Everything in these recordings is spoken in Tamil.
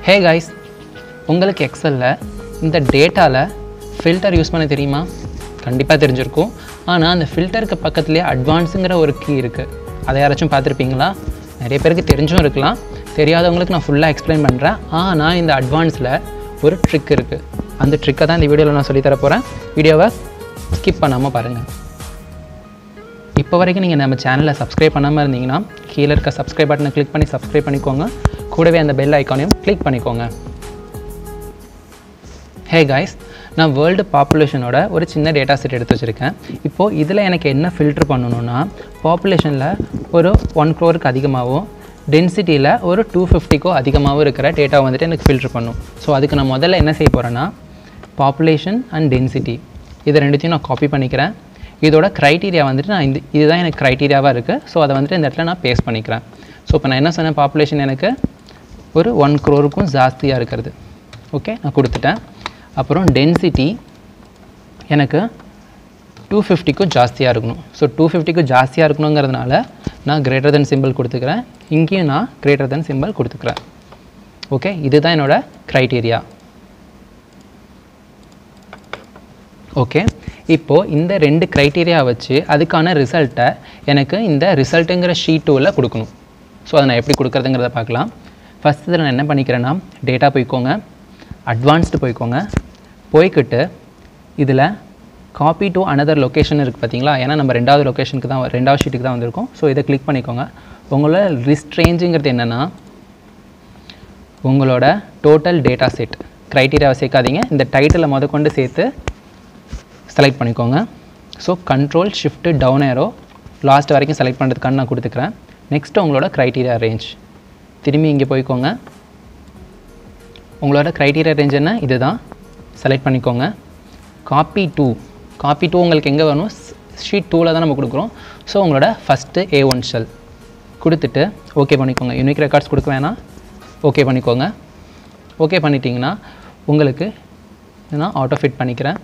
ஹே காய்ஸ் உங்களுக்கு எக்ஸலில் இந்த டேட்டாவில் ஃபில்டர் யூஸ் பண்ண தெரியுமா கண்டிப்பாக தெரிஞ்சிருக்கும் ஆனால் அந்த ஃபில்டருக்கு பக்கத்துலேயே அட்வான்ஸுங்கிற ஒரு கீ இருக்குது அதை யாராச்சும் பார்த்துருப்பீங்களா நிறைய பேருக்கு தெரிஞ்சும் இருக்கலாம் தெரியாதவங்களுக்கு நான் ஃபுல்லாக எக்ஸ்பிளைன் பண்ணுறேன் ஆனால் இந்த அட்வான்ஸில் ஒரு ட்ரிக் இருக்குது அந்த ட்ரிக்கை தான் இந்த வீடியோவில் நான் சொல்லித் தர போகிறேன் வீடியோவை ஸ்கிப் பண்ணாமல் பாருங்கள் இப்போ வரைக்கும் நீங்கள் நம்ம சேனலை சப்ஸ்கிரைப் பண்ணாமல் இருந்தீங்கன்னா கீழே இருக்க சப்ஸ்கிரைப் பட்டனை கிளிக் பண்ணி சப்ஸ்கிரைப் பண்ணிக்கோங்க கூடவே அந்த பெல் ஐக்கானையும் கிளிக் பண்ணிக்கோங்க ஹே காய்ஸ் நான் வேர்ல்டு பாப்புலேஷனோட ஒரு சின்ன டேட்டா செட் எடுத்து வச்சுருக்கேன் இப்போது இதில் எனக்கு என்ன ஃபில்டர் பண்ணணும்னா பாப்புலேஷனில் ஒரு ஒன் க்ரோருக்கு அதிகமாகவும் டென்சிட்டியில் ஒரு டூ ஃபிஃப்டிக்கோ அதிகமாகவும் இருக்கிற டேட்டா வந்துட்டு எனக்கு ஃபில்டர் பண்ணும் ஸோ அதுக்கு நான் முதல்ல என்ன செய்ய போகிறேன்னா பாப்புலேஷன் அண்ட் டென்சிட்டி இது ரெண்டுத்தையும் நான் காப்பி பண்ணிக்கிறேன் இதோட க்ரைட்டீரியா வந்துட்டு நான் இந்த இதுதான் எனக்கு க்ரைட்டீரியாவாக இருக்குது ஸோ அதை வந்துட்டு இந்த இடத்துல நான் பேஸ்ட் பண்ணிக்கிறேன் ஸோ இப்போ நான் என்ன சொன்னேன் பாப்புலேஷன் எனக்கு ஒரு ஒன் க்ரோருக்கும் ஜாஸ்தியாக இருக்கிறது ஓகே நான் கொடுத்துட்டேன் அப்புறம் டென்சிட்டி எனக்கு டூ ஃபிஃப்டிக்கும் ஜாஸ்தியாக இருக்கணும் ஸோ டூ ஃபிஃப்டிக்கும் ஜாஸ்தியாக இருக்கணுங்கிறதுனால நான் கிரேட்டர் தென் சிம்பிள் கொடுத்துக்கிறேன் இங்கேயும் நான் கிரேட்டர் தென் சிம்பிள் கொடுத்துக்கிறேன் ஓகே இதுதான் என்னோட க்ரைட்டீரியா ஓகே இப்போது இந்த ரெண்டு க்ரைட்டீரியா வச்சு அதுக்கான ரிசல்ட்டை எனக்கு இந்த ரிசல்ட்டுங்கிற ஷீட் டூவில் கொடுக்கணும் ஸோ அதை நான் எப்படி கொடுக்குறதுங்கிறத பார்க்கலாம் ஃபஸ்ட் இதில் நான் என்ன பண்ணிக்கிறேன்னா டேட்டா போய்க்கோங்க அட்வான்ஸ்டு போய்க்கோங்க போய்க்கிட்டு இதில் காப்பி டு அனதர் லொக்கேஷன் இருக்குது பார்த்தீங்களா ஏன்னா நம்ம ரெண்டாவது லொக்கேஷனுக்கு தான் ரெண்டாவது ஷீட்டுக்கு தான் வந்திருக்கோம் ஸோ இதை கிளிக் பண்ணிக்கோங்க உங்களோட லிஸ்ட் ரேஞ்சுங்கிறது என்னென்னா உங்களோட டோட்டல் டேட்டா செட் க்ரைட்டீரியாவை சேர்க்காதீங்க இந்த டைட்டிலை முத கொண்டு சேர்த்து செலக்ட் பண்ணிக்கோங்க so control shift down arrow last வரைக்கும் செலக்ட் பண்ணுறதுக்கான நான் கொடுத்துக்கிறேன் நெக்ஸ்ட்டு உங்களோட க்ரைட்டீரியா ரேஞ்ச் திரும்பி இங்கே போய்க்கோங்க உங்களோட க்ரைட்டீரியா ரேஞ்ச் என்ன இது தான் செலக்ட் பண்ணிக்கோங்க காப்பி டூ காப்பி டூ உங்களுக்கு எங்கே வேணும் ஷீட் டூவில் தான் நம்ம கொடுக்குறோம் ஸோ உங்களோட ஃபஸ்ட்டு ஏ ஒன் ஷெல் கொடுத்துட்டு ஓகே பண்ணிக்கோங்க யூனிக் ரெக்கார்ட்ஸ் கொடுக்க வேணாம் ஓகே பண்ணிக்கோங்க ஓகே பண்ணிட்டீங்கன்னா உங்களுக்கு நான் ஆட்டோ ஃபிட் பண்ணிக்கிறேன்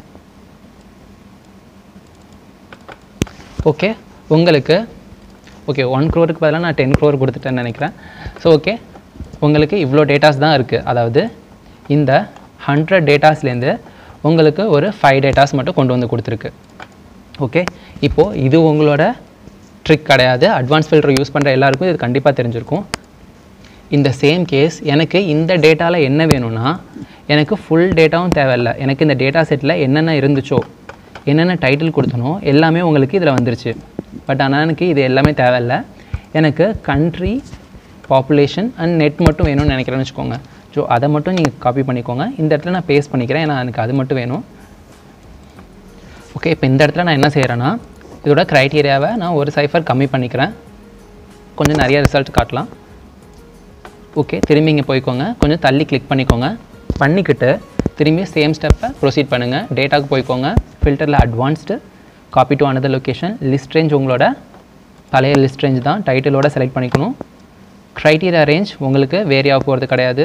ஓகே உங்களுக்கு ஓகே ஒன் க்ரோருக்கு பதிலாக நான் டென் க்ரோர் கொடுத்துட்டேன்னு நினைக்கிறேன் ஸோ ஓகே உங்களுக்கு இவ்வளோ டேட்டாஸ் தான் இருக்குது அதாவது இந்த ஹண்ட்ரட் டேட்டாஸ்லேருந்து உங்களுக்கு ஒரு ஃபைவ் டேட்டாஸ் மட்டும் கொண்டு வந்து கொடுத்துருக்கு ஓகே இப்போது இது உங்களோட ட்ரிக் கிடையாது அட்வான்ஸ் ஃபில்டர் யூஸ் பண்ணுற எல்லாருக்கும் இது கண்டிப்பாக தெரிஞ்சிருக்கும் இந்த சேம் கேஸ் எனக்கு இந்த டேட்டாவில் என்ன வேணும்னா எனக்கு ஃபுல் டேட்டாவும் தேவையில்லை எனக்கு இந்த டேட்டா செட்டில் என்னென்ன இருந்துச்சோ என்னென்ன டைட்டில் கொடுத்தனோ எல்லாமே உங்களுக்கு இதில் வந்துருச்சு பட் ஆனால் எனக்கு இது எல்லாமே தேவையில்லை எனக்கு கண்ட்ரி பாப்புலேஷன் அண்ட் நெட் மட்டும் வேணும்னு நினைக்கிறேன்னு வச்சுக்கோங்க ஸோ அதை மட்டும் நீங்கள் காப்பி பண்ணிக்கோங்க இந்த இடத்துல நான் பேஸ்ட் பண்ணிக்கிறேன் ஏன்னா எனக்கு அது மட்டும் வேணும் ஓகே இப்போ இந்த இடத்துல நான் என்ன செய்கிறேன்னா இதோட க்ரைட்டீரியாவை நான் ஒரு சைஃபர் கம்மி பண்ணிக்கிறேன் கொஞ்சம் நிறைய ரிசல்ட் காட்டலாம் ஓகே திரும்பி இங்கே போய்க்கோங்க கொஞ்சம் தள்ளி கிளிக் பண்ணிக்கோங்க பண்ணிக்கிட்டு திரும்பி சேம் ஸ்டெப்பை ப்ரொசீட் பண்ணுங்கள் டேட்டாவுக்கு போய்க்கோங்க ஃபில்டரில் advanced copy to another location list range உங்களோட பழைய லிஸ்ட் ரேஞ்ச் தான் டைட்டிலோட செலக்ட் பண்ணிக்கணும் க்ரைட்டீரியா ரேஞ்ச் உங்களுக்கு வேரி ஆக போகிறது கிடையாது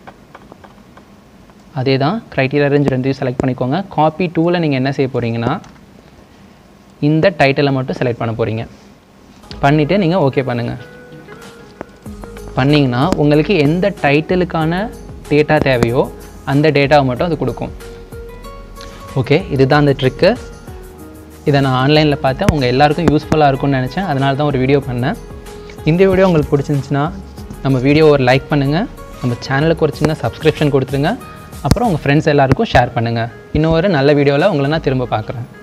அதே தான் க்ரைட்டீரியா ரேஞ்ச் ரெண்டையும் செலக்ட் பண்ணிக்கோங்க காப்பி டூவில் நீங்கள் என்ன செய்ய போகிறீங்கன்னா இந்த டைட்டிலை மட்டும் செலக்ட் பண்ண போகிறீங்க பண்ணிவிட்டு நீங்கள் ஓகே பண்ணுங்கள் பண்ணிங்கன்னா உங்களுக்கு எந்த டைட்டிலுக்கான டேட்டா தேவையோ அந்த டேட்டாவை மட்டும் அது கொடுக்கும் ஓகே இதுதான் அந்த ட்ரிக்கு இதை நான் ஆன்லைனில் பார்த்தேன் உங்கள் எல்லாருக்கும் யூஸ்ஃபுல்லாக இருக்கும்னு நினச்சேன் அதனால தான் ஒரு வீடியோ பண்ணேன் இந்த வீடியோ உங்களுக்கு பிடிச்சிருந்துச்சுன்னா நம்ம வீடியோ ஒரு லைக் பண்ணுங்கள் நம்ம சேனலுக்கு ஒரு சின்ன சப்ஸ்கிரிப்ஷன் கொடுத்துருங்க அப்புறம் உங்கள் ஃப்ரெண்ட்ஸ் எல்லாருக்கும் ஷேர் பண்ணுங்கள் இன்னும் ஒரு நல்ல வீடியோவில் உங்களை நான் திரும்ப பார்க்குறேன்